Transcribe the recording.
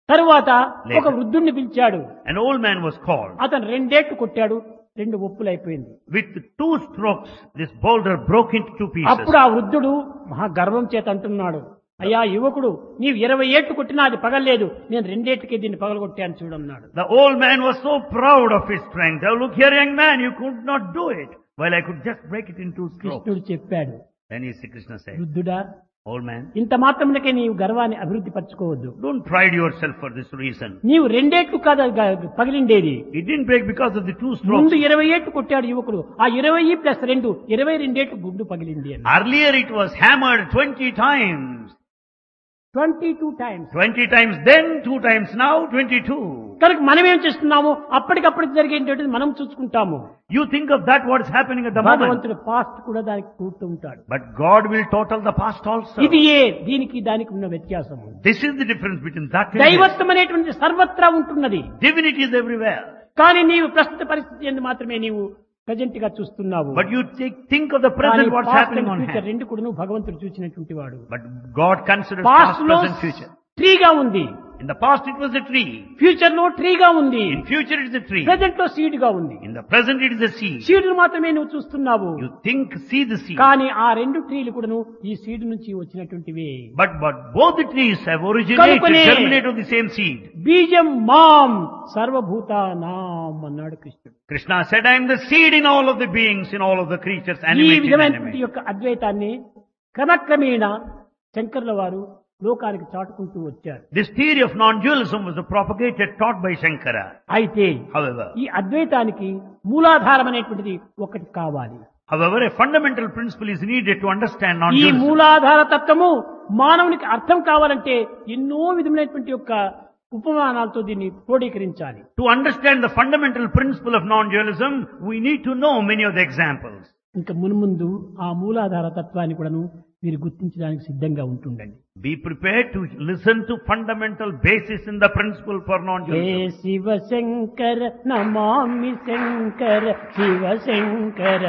తరువాత Later. ఒక వృద్ధుణ్ణి పిలిచాడు An old man was called. అతను రెండేట్లు కొట్టాడు రెండు ఒప్పులైపోయింది With two strokes, this boulder broke into two pieces. అప్పుడు ఆ వృద్ధుడు మహా గర్వం చేత అంటున్నాడు అయ్యా యువకుడు నీవు ఇరవై ఏట్లు కొట్టినా అది పగలలేదు నేను రెండేట్లకే దీన్ని పగలగొట్టాను చూడన్నాడు The old man was so proud of his strength. Oh, look here, young man, you could not do it. Well, I could just break it in two strokes. కృష్ణుడు చెప్పాడు Then he, Krishna said, వృద్ధుడా old man, ఇంత మాత్రమునకే నీవు గర్వాన్ని అభివృద్ధి పరచుకోవద్దు don't pride yourself for this reason. నీవు రెండేట్లు కాదు గ- పగిలిండేది It didn't break because of the two strokes. ముందు ఇరవై ఏట్లు కొట్టాడు యువకుడు ఆ ఇరవై ప్లస్ రెండు ఇరవై రెండేట్లు గుండు పగిలింది అని Earlier it was hammered 20 times. Twenty two times 20 times then, two times now, 22. కనుక మనం ఏం చేస్తున్నాము అప్పటికప్పుడు జరిగేటువంటిది మనం చూసుకుంటాము You think of that what is happening at the moment. భగవంతుడు పాస్ట్ కూడా దానికి కూర్తూ ఉంటాడు But God will total the past also. ఇది ఏ దీనికి దానికి ఉన్న వ్యత్యాసము This is the difference between that and this. దైవత్వం అనేటువంటి సర్వత్రా ఉంటున్నది Divinity is everywhere. కానీ నీవు ప్రస్తుత పరిస్థితి ఎందు మాత్రమే నీవు ప్రజెంట్ గా చూస్తున్నావు But you think, think of the కానీ present what's past happening and on future hand. రెండు కూడా నువ్వు భగవంతుడు చూసినటువంటి వాడు But God considers past past, లో present, future. ట్రీగా ఉంది In the past it was a tree. Future లో ట్రీగా ఉంది In future it is a tree. Present లో సీడ్ గా ఉంది In the present it is a seed. Seed మాత్రమే నువ్వు చూస్తున్నావు You think, see the seed. కానీ ఆ రెండు ట్రీలు కూడాను ఈ సీడ్ నుంచి వచ్చినటువంటివే But, but both the trees have originated, కనుకనే- germinated of the same seed. బీజం మాం సర్వభూత నాం అన్నాడు కృష్ణుడు Krishna said, I am the seed in all of the beings, in all of the creatures, ఈ animate and విధమైనటువంటి inanimate. యొక్క అద్వైతాన్ని క్రమక్రమేణా శంకర్ల వారు లోకానికి చాటుకుంటూ వచ్చారు This theory of non-dualism was propagated, taught by Shankara. అయితే However, ఈ అద్వైతానికి మూలాధారం అనేటువంటిది ఒకటి కావాలి however, a fundamental principle is needed to understand ఈ non-dualism. మూలాధార తత్వము మానవునికి అర్థం కావాలంటే ఎన్నో విధమైనటువంటి యొక్క ఉపమానాలతో దీన్ని క్రోడీకరించాలి To understand the fundamental principle of non-dualism, we need to know many of the examples. ఇంకా మున్ముందు ఆ మూలాధార తత్వాన్ని కూడాను మీరు గుర్తించడానికి సిద్ధంగా ఉంటుండండి Be prepared to listen to fundamental basis in the principle for hey non-dualism. Shiva Shankara నమామి శంకర శివ శంకర